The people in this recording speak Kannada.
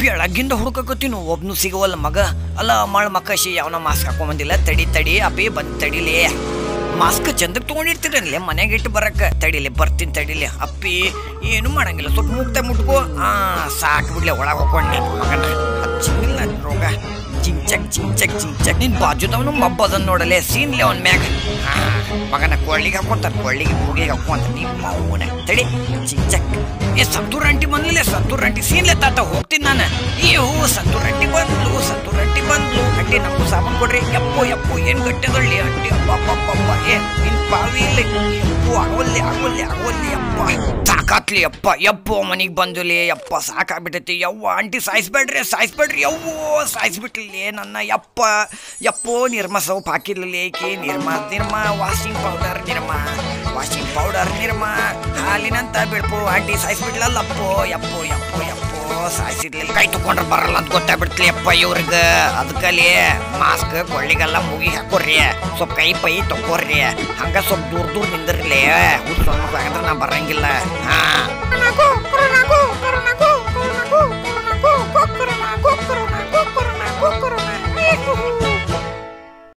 ಬೆಳಗಿಂದ ಹುಡುಕಕತ್ತೀನಿ ಒಬ್ನು ಸಿಗವಲ್ಲ ಮಗ ಅಲ್ಲ ಮಳ ಮಕ್ಕಶಿ ಯಾವನ ಮಾಸ್ಕ್ ಹಾಕೊಂಬಂದಿಲ್ಲ ತಡಿ ತಡಿ ಅಪ್ಪಿ ಬಂದ್ ತಡಿಲಿ ಮಾಸ್ಕ್ ಚಂದಕ್ ತಗೊಂಡಿರ್ತೀರನ್ಲೆ ಮನೆಗೆ ಇಟ್ಟು ಬರಕ್ಕ ತಡಿಲಿ ಬರ್ತೀನಿ ತಡಿಲಿ ಅಪ್ಪಿ ಏನು ಮಾಡಂಗಿಲ್ಲ ಸ್ವಲ್ಪ ಮುಗ್ತ ಮುಟ್ಕೋ ಆ ಸಾಕು ಬಿಡ್ಲಿ ಒಳಗೆ ಹೋಗ್ಕೊಂಡೆ ಮಗನ ಹಚ್ಚಿಲ್ಲ ರೋಗ ಚಿಂಚಕ್ ಚಿಂಚಕ್ ಚಿಂಚಕ್ ನಿನ್ ಬಾಜುದವನು ಮಬ್ಬದನ್ ನೋಡಲೆ ಸೀನ್ಲೆ ಅವನ್ ಮ್ಯಾಗ ಹಾ, ಮಗನ ಕೊಳ್ಳಿಗೆ ಹಾಕೊಂತಾರ ಕೊಳ್ಳಿಗೆ ಮೂಗಿಗೆ ಹಾಕೊಂತ ನಿಮ್ಮ ಅವನ ತಡಿ ಚಿಂಚಕ್ ಏ ಸಂತೂರ್ ಅಂಟಿ ಬಂದ್ಲೆ ಸಂತೂರ್ ಅಂಟಿ ಸೀನ್ಲೆ ತಾತ ಹೋಗ್ತೀನಿ ನಾನು ಈ ಹೂ ಸಂತೂರ್ ಅಂಟಿ ಬಂದ್ಲು ಸಂತೂರ್ ಅಂಟಿ ಬಂದ್ಲು ಅಂಟಿ ನಮಗೂ ಸಾಮಾನ್ ಕೊಡ್ರಿ ಯಪ್ಪೋ ಯಪ್ಪೋ ಏನ್ ಗಟ್ಟದಳ್ಳಿ ಅಂಟಿ ಅಪ್ಪ ಏ ನಿನ್ ಪಾವಿ ಇಲ್ಲ ಯಪ್ಪೋ ಆಗೋಲ್ಲಿ ಆಗೋಲ್ಲಿ ಆಗೋಲ್ಲಿ ಯಪ್ಪ ಸಾಕಾತ್ಲಿ ಯಪ್ಪ ಯಪ್ಪೋ ಮನಿಗ್ ಬಂದುಲಿ ಯಪ್ಪ ಸಾಕಾಗ್ಬಿಟ್ಟೈತಿ ಯವ್ವ ಆಂಟಿ ಸಾಯಿಸ್ಬೇಡ್ರಿ ಸಾಯಿಸ್ಬೇಡ್ರಿ ಯವ್ವೋ ಸಾಯಿಸ್ಬಿಟ್ಲಿ ನನ್ನ ಯಪ್ಪ ಯಪ್ಪೋ ನಿರ್ಮ ಸೋಪ್ ಹಾಕಿರ್ಲಿಲ್ಲ ಏಕೆ Nirma Nirma washing powder Nirma washing powder Nirma ಹಾಲಿನಂತ ಬಿಡ್ಪು ಆಂಟಿ ಸಾಯಿಸ್ಬಿಡ್ಲಲ್ಲಪ್ಪೋ ಯಪ್ಪೋ ಯಪ್ಪೋ ಯಪ್ಪೋ ಸಾಯಿಸಿರ್ಲಿಲ್ಲ ಕೈ ತಕೊಂಡ್ರೆ ಬರಲ್ಲ ಅಂತ ಗೊತ್ತಾಗ್ಬಿಡ್ಲಿ ಯಪ್ಪ ಇವ್ರಿಗೆ ಅದಕ್ಕಲ್ಲಿ ಮಾಸ್ಕ್ ಕೊಳ್ಳಿಗೆಲ್ಲ ಮುಗಿ ಹಾಕೋರಿ ಸ್ವಲ್ಪ ಕೈ ಪೈ ತಕೋರಿ ಹಂಗ ಸ್ವಲ್ಪ ದೂರ ದೂರ ನಿಂದಿರ್ಲಿ ಹುಟ್ಟು ಹಾಗಾದ್ರೆ ನಾ ಬರಂಗಿಲ್ಲ ಹಾ